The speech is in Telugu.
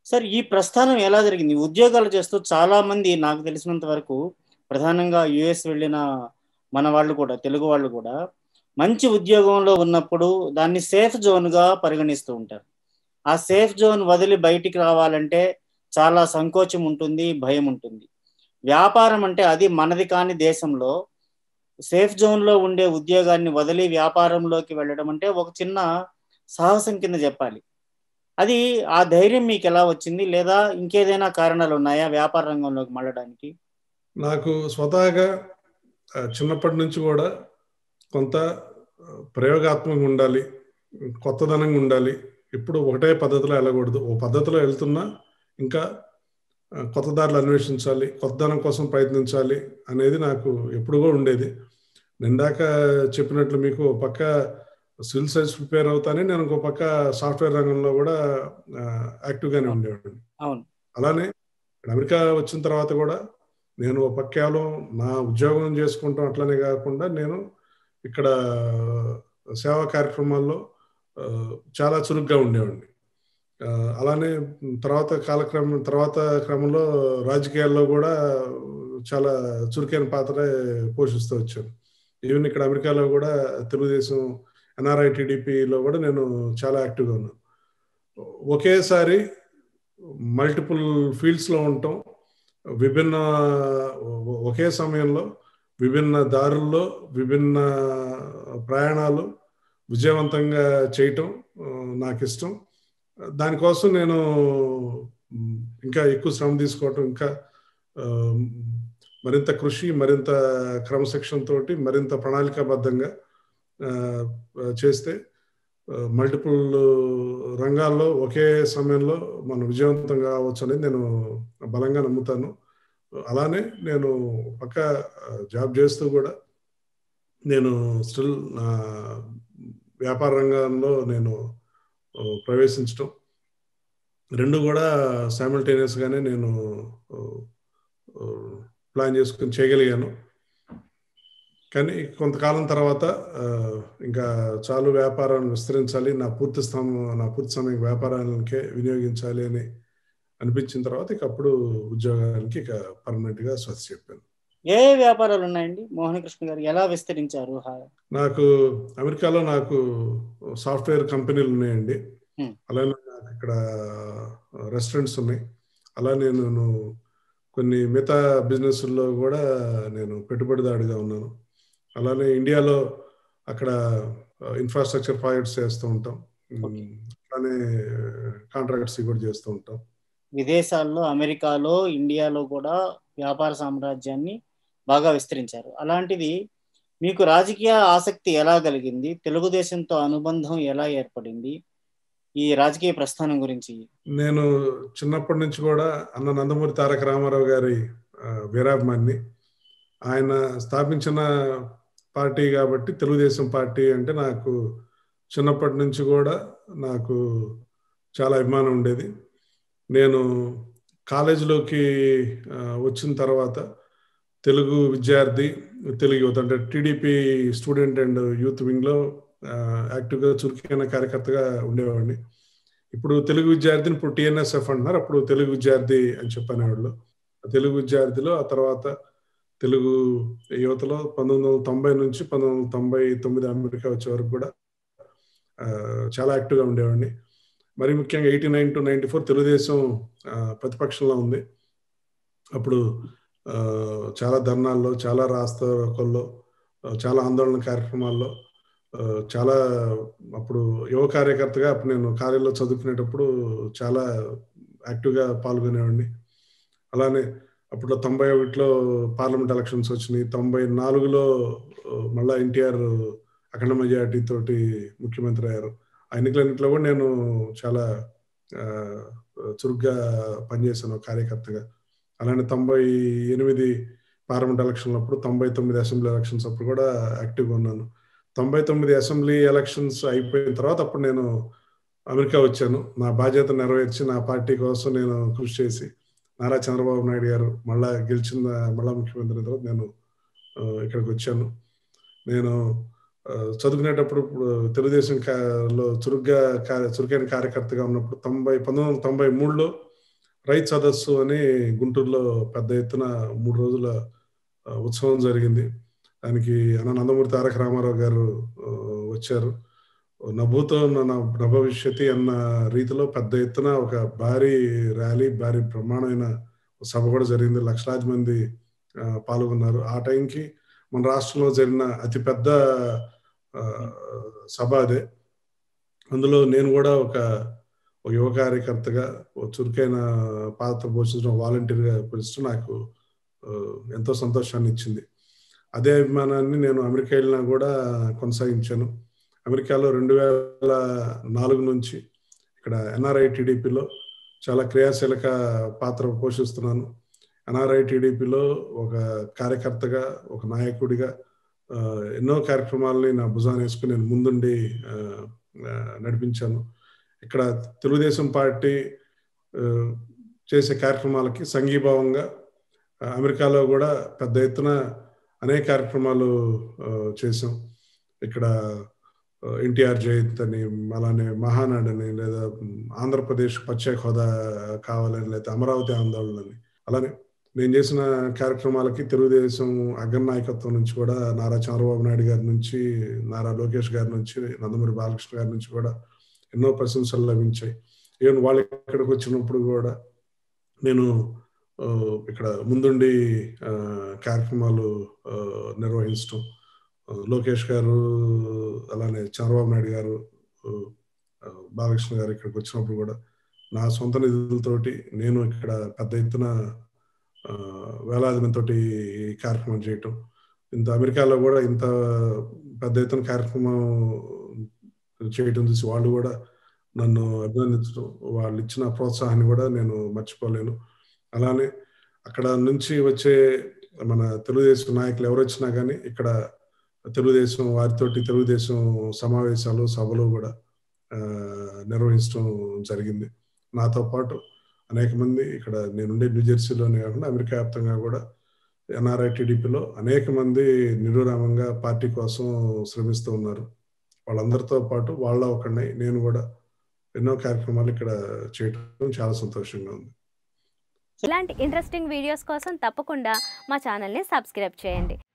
సార్ ఈ ప్రస్థానం ఎలా జరిగింది ఉద్యోగాలు చేస్తూ చాలా మంది నాకు తెలిసినంత వరకు ప్రధానంగా యుఎస్ వెళ్ళిన మన వాళ్ళు కూడా తెలుగు వాళ్ళు కూడా మంచి ఉద్యోగంలో ఉన్నప్పుడు దాన్ని సేఫ్ జోన్గా పరిగణిస్తూ ఉంటారు ఆ సేఫ్ జోన్ వదిలి బయటికి రావాలంటే చాలా సంకోచం ఉంటుంది భయం ఉంటుంది వ్యాపారం అంటే అది మనది కాని దేశంలో సేఫ్ జోన్లో ఉండే ఉద్యోగాన్ని వదిలి వ్యాపారంలోకి వెళ్ళడం అంటే ఒక చిన్న సాహసం కింద చెప్పాలి అది ఆ ధైర్యం మీకు ఎలా వచ్చింది లేదా ఇంకేదైనా కారణాలు ఉన్నాయా వ్యాపార రంగంలోకి మళ్ళడానికి నాకు స్వతహాగా చిన్నప్పటి నుంచి కూడా కొంత ప్రయోగాత్మకంగా ఉండాలి కొత్తదనంగా ఉండాలి ఇప్పుడు ఒకటే పద్ధతిలో వెళ్ళకూడదు ఓ పద్ధతిలో వెళ్తున్నా ఇంకా కొత్త దారులు అన్వేషించాలి కొత్తదనం కోసం ప్రయత్నించాలి అనేది నాకు ఎప్పుడు కూడా ఉండేది నిందాక చెప్పినట్లు మీకు పక్క సివిల్ సర్వీస్ ప్రిపేర్ అవుతానే నేను ఇంకో పక్క సాఫ్ట్వేర్ రంగంలో కూడా యాక్టివ్గానే ఉండేవాడిని అవును అలానే అమెరికా వచ్చిన తర్వాత కూడా నేను ఒక పక్క కేవలం నా ఉద్యోగం చేసుకుంటాం అట్లనే కాకుండా నేను ఇక్కడ సేవా కార్యక్రమాల్లో చాలా చురుగ్గా ఉండేవాడిని అలానే తర్వాత కాలక్రమం తర్వాత క్రమంలో రాజకీయాల్లో కూడా చాలా చురుకైన పాత్ర పోషిస్తూ వచ్చాను ఈవెన్ ఇక్కడ అమెరికాలో కూడా తెలుగుదేశం ఎన్ఆర్ఐ టీడీపీలో కూడా నేను చాలా యాక్టివ్గా ఉన్నాను ఒకేసారి మల్టిపుల్ ఫీల్డ్స్లో ఉండటం విభిన్న ఒకే సమయంలో విభిన్న దారుల్లో విభిన్న ప్రయాణాలు విజయవంతంగా చేయటం నాకు ఇష్టం దానికోసం నేను ఇంకా ఎక్కువ శ్రమ తీసుకోవటం ఇంకా మరింత కృషి మరింత క్రమశిక్షణ తోటి మరింత ప్రణాళికాబద్ధంగా చేస్తే మల్టిపుల్ రంగాల్లో ఒకే సమయంలో మనం విజయవంతం కావచ్చు అనేది నేను బలంగా నమ్ముతాను అలానే నేను పక్క జాబ్ చేస్తూ కూడా నేను స్టిల్ నా వ్యాపార రంగంలో నేను ప్రవేశించడం రెండు కూడా సైమల్టేనియస్గానే నేను ప్లాన్ చేసుకుని చేయగలిగాను కానీ కొంతకాలం తర్వాత ఇంకా చాలు వ్యాపారాన్ని విస్తరించాలి నా పూర్తి స్థానం నా పూర్తి సమయం వ్యాపారానికే వినియోగించాలి అని అనిపించిన తర్వాత ఇక అప్పుడు ఉద్యోగానికి ఇక పర్మనెంట్గా స్వచ్ఛ చెప్పాను ఏ వ్యాపారాలు ఉన్నాయండి మోహన్ కృష్ణ గారు ఎలా విస్తరించారు నాకు అమెరికాలో నాకు సాఫ్ట్వేర్ కంపెనీలు ఉన్నాయండి అలానే నాకు ఇక్కడ రెస్టారెంట్స్ ఉన్నాయి అలానే నేను కొన్ని మిగతా బిజినెస్ల్లో కూడా నేను పెట్టుబడిదారుడిగా ఉన్నాను అలానే ఇండియాలో అక్కడ ఇన్ఫ్రాస్ట్రక్చర్ ప్రాజెక్ట్స్ చేస్తూ ఉంటాం అలానే కాంట్రాక్ట్స్ కూడా చేస్తూ ఉంటాం విదేశాల్లో అమెరికాలో ఇండియాలో కూడా వ్యాపార సామ్రాజ్యాన్ని బాగా విస్తరించారు అలాంటిది మీకు రాజకీయ ఆసక్తి ఎలా కలిగింది తెలుగుదేశంతో అనుబంధం ఎలా ఏర్పడింది ఈ రాజకీయ ప్రస్థానం గురించి నేను చిన్నప్పటి నుంచి కూడా అన్న నందమూరి తారక రామారావు గారి వీరాభిమాన్ని ఆయన స్థాపించిన పార్టీ కాబట్టి తెలుగుదేశం పార్టీ అంటే నాకు చిన్నప్పటి నుంచి కూడా నాకు చాలా అభిమానం ఉండేది నేను కాలేజీలోకి వచ్చిన తర్వాత తెలుగు విద్యార్థి తెలుగు యువత అంటే టీడీపీ స్టూడెంట్ అండ్ యూత్ వింగ్లో యాక్టివ్గా చురుకైన కార్యకర్తగా ఉండేవాడిని ఇప్పుడు తెలుగు విద్యార్థిని ఇప్పుడు టిఎన్ఎస్ఎఫ్ అంటున్నారు అప్పుడు తెలుగు విద్యార్థి అని చెప్పనేవాళ్ళు తెలుగు విద్యార్థిలో ఆ తర్వాత తెలుగు యువతలో పంతొమ్మిది వందల తొంభై నుంచి పంతొమ్మిది వందల తొంభై తొమ్మిది అమెరికా వచ్చే వరకు కూడా చాలా యాక్టివ్గా ఉండేవాడిని మరి ముఖ్యంగా eighty nine to ninety four Telugu Desam ప్రతిపక్షంలో ఉంది అప్పుడు చాలా ధర్నాల్లో చాలా రాస్తారోకల్లో చాలా ఆందోళన కార్యక్రమాల్లో చాలా అప్పుడు యువ కార్యకర్తగా అప్పుడు నేను కాలేజీలో చదువుకునేటప్పుడు చాలా యాక్టివ్గా పాల్గొనేవాడిని అలానే అప్పుడు తొంభై ఒకటిలో పార్లమెంట్ ఎలక్షన్స్ వచ్చినాయి తొంభై నాలుగులో మళ్ళా ఎన్టీఆర్ అఖండ మెజార్టీ తోటి ముఖ్యమంత్రి అయ్యారు ఆ ఎన్నికలన్నింటిలో కూడా నేను చాలా చురుగ్గా పనిచేశాను కార్యకర్తగా అలానే తొంభై ఎనిమిది పార్లమెంట్ ఎలక్షన్లు అప్పుడు తొంభై తొమ్మిది అసెంబ్లీ ఎలక్షన్స్ అప్పుడు కూడా యాక్టివ్గా ఉన్నాను తొంభై తొమ్మిది అసెంబ్లీ ఎలక్షన్స్ అయిపోయిన తర్వాత అప్పుడు నేను అమెరికా వచ్చాను నా బాధ్యత నెరవేర్చి నా పార్టీ కోసం నేను కృషి చేసి నారా చంద్రబాబు నాయుడు గారు మళ్ళా గెలిచిన మళ్ళా ముఖ్యమంత్రి తర్వాత నేను ఇక్కడికి వచ్చాను నేను చదువుకునేటప్పుడు తెలుగుదేశం లో చురుగ్గా చురుకైన కార్యకర్తగా ఉన్నప్పుడు తొంభై పంతొమ్మిది వందల తొంభై మూడులో రైతు సదస్సు అని గుంటూరులో పెద్ద ఎత్తున మూడు రోజుల ఆ, ఉత్సవం జరిగింది దానికి అన్న నందమూరి తారక రామారావు గారు ఆ, వచ్చారు నభూతో నా నభవిష్యతి అన్న రీతిలో పెద్ద ఎత్తున ఒక భారీ ర్యాలీ భారీ బ్రహ్మాండమైన సభ కూడా జరిగింది లక్షలాది మంది ఆ, పాల్గొన్నారు ఆ టైంకి మన రాష్ట్రంలో జరిగిన అతిపెద్ద ఆ, సభ అదే అందులో నేను కూడా ఒక ఒక యువ కార్యకర్తగా ఒక చురుకైన పాత్ర పోషించడం వాలంటీర్గా పోషించడం నాకు ఆ, ఎంతో సంతోషాన్ని ఇచ్చింది అదే అభిమానాన్ని నేను అమెరికా వెళ్ళినా కూడా కొనసాగించాను అమెరికాలో రెండు వేల నాలుగు నుంచి ఇక్కడ ఎన్ఆర్ఐ టీడీపీలో చాలా క్రియాశీలక పాత్ర పోషిస్తున్నాను ఎన్ఆర్ఐ టీడీపీలో ఒక కార్యకర్తగా ఒక నాయకుడిగా ఆ, ఎన్నో కార్యక్రమాలని నా భుజాన్ని వేసుకుని నేను ముందుండి ఆ, ఆ, నడిపించాను ఇక్కడ తెలుగుదేశం పార్టీ ఆ, చేసే కార్యక్రమాలకి సంఘీభావంగా ఆ, అమెరికాలో కూడా పెద్ద ఎత్తున అనేక కార్యక్రమాలు ఆ, చేసాం ఇక్కడ ఎన్టీఆర్ జయంతి అని అలానే మహానాడు అని లేదా ఆంధ్రప్రదేశ్ ప్రత్యేక హోదా కావాలని లేదా అమరావతి ఆందోళన అని అలానే నేను చేసిన కార్యక్రమాలకి తెలుగుదేశం అగ్రనాయకత్వం నుంచి కూడా నారా చంద్రబాబు నాయుడు గారి నుంచి నారా లోకేష్ గారి నుంచి నందమూరి బాలకృష్ణ గారి నుంచి కూడా ఎన్నో ప్రశంసలు లభించాయి ఈవెన్ వాళ్ళు ఇక్కడికి వచ్చినప్పుడు కూడా నేను ఆ, ఇక్కడ ముందుండి ఆ, కార్యక్రమాలు ఆ, నిర్వహించడం ఆ, లోకేష్ గారు అలానే చంద్రబాబు నాయుడు గారు ఆ, ఆ, బాలకృష్ణ గారు ఇక్కడికి వచ్చినప్పుడు కూడా నా సొంత నిధులతోటి నేను ఇక్కడ పెద్ద ఎత్తున ఆ, వేలాది మందితోటి ఈ కార్యక్రమం చేయటం ఇంత అమెరికాలో కూడా ఇంత పెద్ద ఎత్తున కార్యక్రమం చేయటం చూసి వాళ్ళు కూడా నన్ను అభినందించడం వాళ్ళు ఇచ్చిన ప్రోత్సాహాన్ని కూడా నేను మర్చిపోలేను అలానే అక్కడ నుంచి వచ్చే మన తెలుగుదేశం నాయకులు ఎవరు వచ్చినా కానీ ఇక్కడ తెలుగుదేశం వారితోటి తెలుగుదేశం సమావేశాలు సభలు కూడా ఆ, నిర్వహించడం జరిగింది నాతో పాటు అనేక మంది ఇక్కడ నేనుండే న్యూజెర్సీలోనే కాకుండా అమెరికా వ్యాప్తంగా కూడా ఎన్ఆర్ఐ టీడీపీలో అనేక మంది నిరురామంగా పార్టీ కోసం శ్రమిస్తూ ఉన్నారు వాళ్ళందరితో పాటు వాళ్ళ ఒకడినై నేను కూడా ఎన్నో కార్యక్రమాలు ఇక్కడ చేయడం చాలా సంతోషంగా ఉంది ఇలాంటి ఇంట్రెస్టింగ్ వీడియోస్ కోసం తప్పకుండా మా ఛానల్ని సబ్స్క్రైబ్ చేయండి